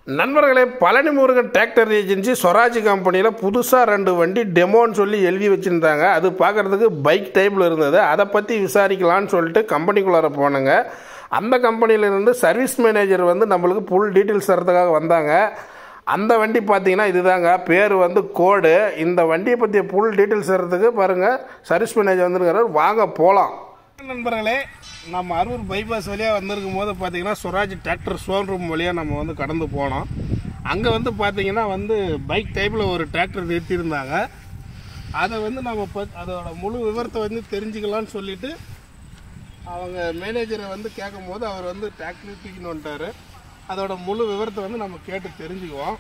நண்பர்களே Palani Murugan tractor agency Swaraj கம்பெனியில் புதுசாக ரெண்டு வண்டி டெமோன்னு சொல்லி எழுதி வச்சுருந்தாங்க அது பார்க்குறதுக்கு பைக் டைப்பில் இருந்தது அதை பற்றி விசாரிக்கலான்னு சொல்லிட்டு கம்பெனிக்குள்ளார போனேங்க அந்த கம்பெனியிலேருந்து சர்வீஸ் மேனேஜர் வந்து நம்மளுக்கு ஃபுல் டீட்டெயில்ஸ் தரதுக்காக வந்தாங்க அந்த வண்டி பார்த்தீங்கன்னா இதுதாங்க பேர் வந்து கோடு இந்த வண்டியை பற்றிய ஃபுல் டீட்டெயில்ஸ் தரதுக்கு பாருங்கள் சர்வீஸ் மேனேஜர் வந்துருக்கிறார் வாங்க போகலாம் நண்பர்களே நம்ம அரூர் பைபாஸ் வழியாக வந்திருக்கும் போது பார்த்தீங்கன்னா ஸ்வராஜ் டிராக்டர் ஷோரூம் வழியாக நம்ம வந்து கடந்து போனோம் அங்கே வந்து பார்த்தீங்கன்னா வந்து பைக் டைப்பில் ஒரு டிராக்டர் நிறுத்தியிருந்தாங்க அதை வந்து நம்ம ப- அதோட முழு விவரத்தை வந்து தெரிஞ்சுக்கலாம்னு சொல்லிட்டு அவங்க மேனேஜரை வந்து கேட்கும்போது அவர் வந்து டிராக்டர் தூக்கின்னு வந்துட்டார் அதோட முழு விவரத்தை வந்து நம்ம கேட்டு தெரிஞ்சுக்குவோம்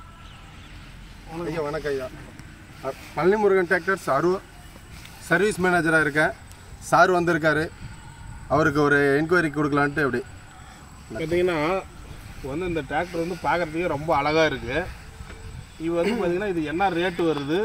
ஐயா வணக்கம் ஐயா அ- பழனி முருகன் டிராக்டர்ஸ் அரூர் சர்வீஸ் மேனேஜராக இருக்கேன் சார் வந்திருக்காரு அவருக்கு ஒரு என்கொயரி கொடுக்கலான்ட்டு அப்படி பார்த்தீங்கன்னா வந்து இந்த டிராக்டர் வந்து பார்க்குறதுக்கே ரொம்ப அழகாக இருக்குது இது வந்து பார்த்தீங்கன்னா இது என்ன ரேட்டு வருது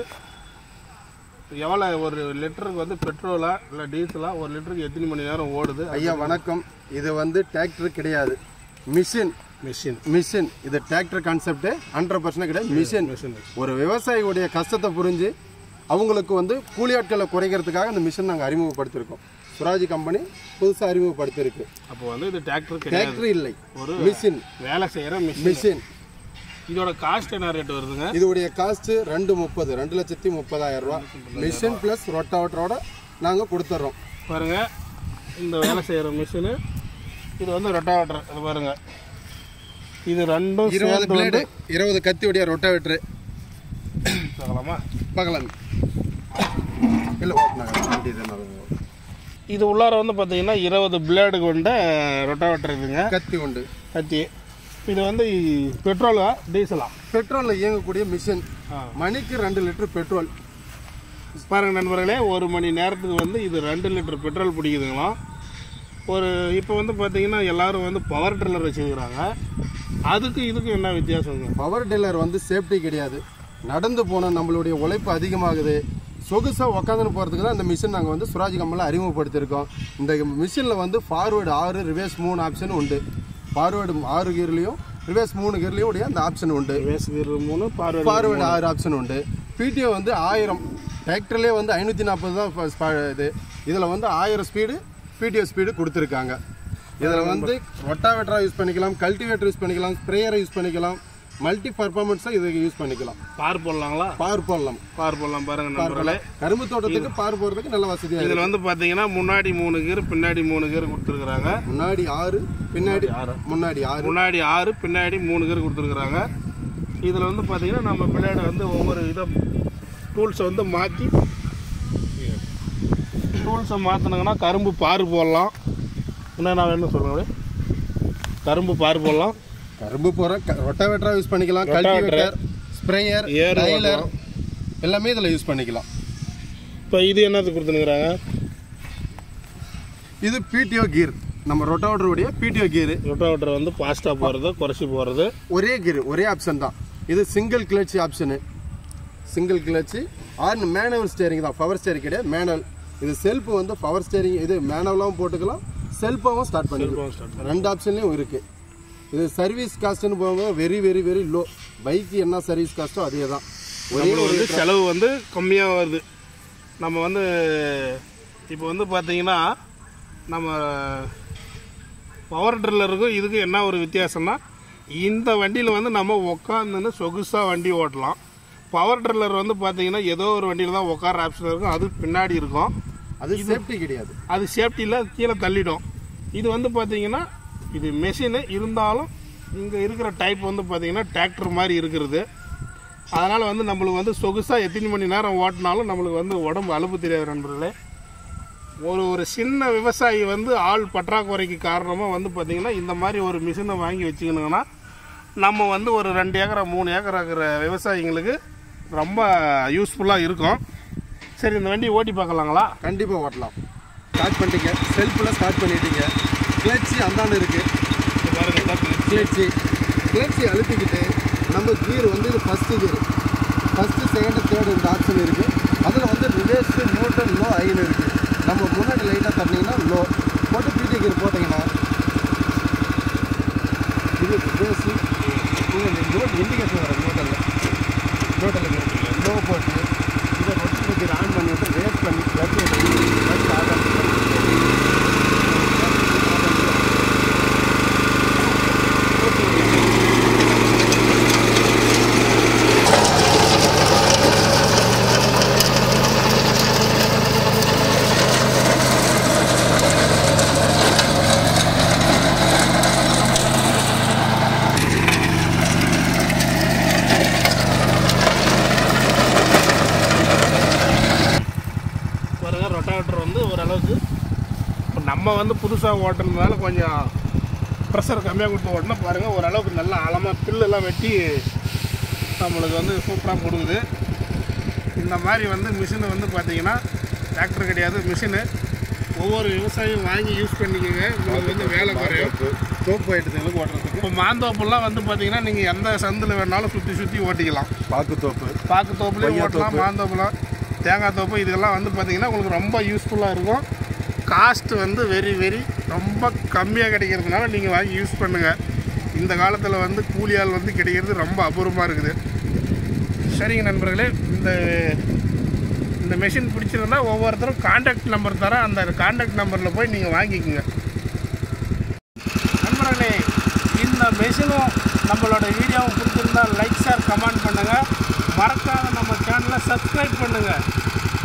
எவ்வளோ ஒரு லிட்டருக்கு வந்து பெட்ரோலா இல்லை டீசலா ஒரு லிட்டருக்கு எத்தனை மணி நேரம் ஓடுது ஐயா வணக்கம் இது வந்து டிராக்டர் கிடையாது மிஷின் மிஷின் மிஷின் இது டிராக்டர் கான்செப்ட் ஹண்ட்ரட் பர்சன்ட் கிடையாது மிஷின் மிஷின் ஒரு விவசாயியுடைய கஷ்டத்தை புரிஞ்சு அவங்களுக்கு வந்து கூலி ஆட்களை குறைக்கிறதுக்காக இந்த மிஷின் நாங்கள் அறிமுகப்படுத்தியிருக்கோம் சுராஜ் கம்பெனி புதுசாக அறிமுகப்படுத்தியிருக்கு அப்போ வந்து இது டிராக்டர் கிடையாது டிராக்டர் இல்லை ஒரு மிஷின் வேலை செய்கிற மிஷின் மிஷின் இதோட காஸ்ட் என்ன ரேட் வருதுங்க இதோடைய காஸ்ட் ரெண்டு முப்பது ரெண்டு லட்சத்தி முப்பதாயிரம் ரூபா மிஷின் ப்ளஸ் ரொட்டாவட்டரோட நாங்கள் கொடுத்துட்றோம் பாருங்க இந்த வேலை செய்கிற மிஷினு இது வந்து ரொட்டாவேட்டர் இது பாருங்க இது ரெண்டும் இருபது சேர்த்து பிளேடு இருபது கத்தியுடைய ரொட்டாவேட்டரு பார்க்கலாமா பார்க்கலாம் இல்லை ஓப்பனாக இது உள்ளார வந்து பார்த்தீங்கன்னா இருபது பிளேடு கொண்ட ரொட்டாவேட்டர் இதுங்க கத்தி உண்டு கத்தி இது வந்து பெட்ரோலா டீசலா பெட்ரோலில் இயங்கக்கூடிய மிஷின் ஆ. மணிக்கு ரெண்டு லிட்டர் பெட்ரோல் பாருங்க நண்பர்களே ஒரு மணி நேரத்துக்கு வந்து இது ரெண்டு லிட்டர் பெட்ரோல் பிடிக்குதுங்களாம் ஒரு இப்போ வந்து பார்த்தீங்கன்னா எல்லாரும் வந்து பவர் ட்ரில்லர் வச்சுருக்கிறாங்க அதுக்கு இதுக்கும் என்ன வித்தியாசங்க பவர் டில்லர் வந்து சேஃப்டி கிடையாது நடந்து போன நம்மளுடைய உழைப்பு அதிகமாகுது சொகுசாக உக்காந்துன்னு போகிறதுக்கு தான் இந்த மிஷின் நாங்கள் வந்து சுராஜ் கம்பெனியில் அறிமுகப்படுத்தியிருக்கோம் இந்த மிஷினில் வந்து ஃபார்வேர்டு ஆறு ரிவர்ஸ் மூணு ஆப்ஷன் உண்டு ஃபார்வேர்டு ஆறு கீர்லேயும் ரிவர்ஸ் மூணு கீர்லேயும் உடைய அந்த ஆப்ஷன் உண்டு வேஸ்கர் மூணு பார்வை ஃபார்வேர்டு ஆறு ஆப்ஷன் உண்டு பிடிஓ வந்து ஆயிரம் டிராக்டர்லேயே வந்து ஐநூற்றி நாற்பது தான் ஃப- ஸ்பா- இது இதில் வந்து ஆயிரம் ஸ்பீடு பிடிஓ ஸ்பீடு கொடுத்துருக்காங்க இதில் வந்து ரொட்டாவேட்டராக யூஸ் பண்ணிக்கலாம் கல்டிவேட்டர் யூஸ் பண்ணிக்கலாம் ஸ்ப்ரேயரை யூஸ் பண்ணிக்கலாம் மல்டி பர்ஃபார்மன்ஸாக இதுக்கு யூஸ் பண்ணிக்கலாம் பார் போடலாங்களா பார் போடலாம் பார் போடலாம் பாருங்க நண்பர்களே கரும்பு தோட்டத்துக்கு பார் போடுறதுக்கு நல்ல வசதியாக இதில் வந்து பார்த்தீங்கன்னா முன்னாடி மூணு கீர் பின்னாடி மூணு கீர் கொடுத்துருக்குறாங்க முன்னாடி ஆறு பின்னாடி முன்னாடி ஆறு முன்னாடி ஆறு பின்னாடி மூணு கீர் கொடுத்துருக்குறாங்க இதில் வந்து பார்த்தீங்கன்னா நம்ம பின்னாடி வந்து ஒவ்வொரு இதை டூல்ஸை வந்து மாற்றி டூல்ஸை மாற்றினாங்கன்னா கரும்பு பாரு போடலாம் என்னென்ன வேணும்னு சொல்லுங்க கரும்பு பாரு போடலாம் கரும்பு போகிற ரொட்டாவேட்டராக யூஸ் பண்ணிக்கலாம் கல்டிவேட்டர் ஸ்ப்ரேயர் ஏர் டைலர் எல்லாமே இதில் யூஸ் பண்ணிக்கலாம் இப்போ இது என்னது கொடுத்துனுக்குறாங்க இது பிடிஓ கீர் நம்ம ரொட்டாவேட்டருடைய பிடிஓ கீர் ரொட்டாவேட்டர் வந்து ஃபாஸ்ட்டாக போகிறது குறைச்சி போகிறது ஒரே கீர் ஒரே ஆப்ஷன் தான் இது சிங்கிள் கிளச் ஆப்ஷனு single clutch or manual steering தான் பவர் ஸ்டேரிங் கிடையாது மேனுவல் இது செல்ஃப் வந்து பவர் ஸ்டேரிங் இது மேனுவலாகவும் போட்டுக்கலாம் செல்ஃபாகவும் ஸ்டார்ட் பண்ணிக்கலாம் ரெண்டு ஆப்ஷன்லையும் இருக்குது இது சர்வீஸ் காஸ்ட்னு போகும்போது வெரி வெரி வெரி லோ பைக்கு என்ன சர்வீஸ் காஸ்ட்டோ அதே தான் ஒரே நம்மளுக்கு ஒரு வந்து செலவு வந்து கம்மியாக வருது நம்ம வந்து இப்போ வந்து பார்த்தீங்கன்னா நம்ம பவர் ட்ரில்லருக்கும் இதுக்கும் என்ன ஒரு வித்தியாசம்னா இந்த வண்டியில் வந்து நம்ம உட்காந்துன்னு சொகுசாக வண்டி ஓட்டலாம் பவர் ட்ரில்லர் வந்து பார்த்தீங்கன்னா ஏதோ ஒரு வண்டியில் தான் உட்கார ஆப்ஷன் இருக்கும் அது பின்னாடி இருக்கும் அது சேஃப்டி கிடையாது அது சேஃப்டியில் கீழே தள்ளிடும் இது வந்து பார்த்தீங்கன்னா இது மெஷினு இருந்தாலும் இங்கே இருக்கிற டைப் வந்து பார்த்தீங்கன்னா டிராக்டர் மாதிரி இருக்கிறது அதனால் வந்து நம்மளுக்கு வந்து சொகுசாக எத்தனை மணி நேரம் ஓட்டினாலும் நம்மளுக்கு வந்து உடம்பு அலுப்பு தெரியாது நண்பர்களே ஒரு ஒரு சின்ன விவசாயி வந்து ஆள் பற்றாக்குறைக்கு காரணமாக வந்து பார்த்திங்கன்னா இந்த மாதிரி ஒரு மிஷினை வாங்கி வச்சுக்கணுங்கன்னா நம்ம வந்து ஒரு ரெண்டு ஏக்கரா மூணு ஏக்கரா இருக்கிற விவசாயிங்களுக்கு ரொம்ப யூஸ்ஃபுல்லாக இருக்கும் சரி இந்த வண்டி ஓட்டி பார்க்கலாங்களா கண்டிப்பாக ஓட்டலாம் ஸ்டார்ட் பண்ணிட்டீங்க செல்ஃபில் ஸ்டார்ட் பண்ணிட்டீங்க கிளச்சு அந்தாண்டு இருக்குது இது பாருங்க இதான் clutch. கிளச்சி கிளச்சி அழுத்திக்கிட்டு நம்ம கீர் வந்து இது first gear first second third இந்த ஆப்ஷன் இருக்குது அதில் வந்து ரிவேர்ஸு நியூட்ரல் லோ ஐன்னு இருக்குது நம்ம முன்னாடி லைட்டாக தட்டினீங்கன்னா லோ போட்டு பிடி கீர் போட்டிங்கன்னா இது ரிவேர்ஸு நம்ம வந்து புதுசாக ஓட்டுறதுனால கொஞ்சம் ப்ரெஷர் கம்மியாக கொடுத்து ஓட்டினா பாருங்கள் ஓரளவுக்கு நல்ல ஆழமாக பில்லெல்லாம் வெட்டி நம்மளுக்கு வந்து சூப்பராக கொடுக்குது இந்த மாதிரி வந்து மிஷினை வந்து பார்த்தீங்கன்னா டிராக்டர் கிடையாது மிஷினு ஒவ்வொரு விவசாயியும் வாங்கி யூஸ் பண்ணிக்கோங்க உங்களுக்கு வந்து வேலை குறையும் தோப்பு ஐட்டத்துங்களுக்கு ஓட்டுறதுக்கு இப்போ மாந்தோப்புலாம் வந்து பார்த்தீங்கன்னா நீங்கள் எந்த சந்தில் வேணாலும் சுற்றி சுற்றி ஓட்டிக்கலாம் பாக்கு தோப்பு பாக்கு தோப்புலேயும் கொய்யா ஓட்டலாம் தோப்பு. மாந்தோப்புலாம் தேங்காய் தோப்பு இதெல்லாம் வந்து பார்த்தீங்கன்னா உங்களுக்கு ரொம்ப யூஸ்ஃபுல்லாக இருக்கும் காஸ்ட் வந்து வெரி வெரி ரொம்ப கம்மியாக கிடைக்கிறதுனால நீங்கள் வாங்கி யூஸ் பண்ணுங்கள் இந்த காலத்தில் வந்து கூலி ஆள் வந்து கிடைக்கிறது ரொம்ப அபூர்வமாக இருக்குது சரிங்க நண்பர்களே இந்த இந்த மெஷின் பிடிச்சிருந்தா ஒவ்வொருத்தரும் காண்டாக்ட் நம்பர் தரேன் அந்த காண்டாக்ட் நம்பரில் போய் நீங்கள் வாங்கிக்கோங்க நண்பர்களே இந்த மெஷினும் நம்மளோட வீடியோவும் பிடிச்சிருந்தா லைக் ஷேர் கமெண்ட் பண்ணுங்கள் மறக்காம நம்ம சேனலை சப்ஸ்கிரைப் பண்ணுங்கள்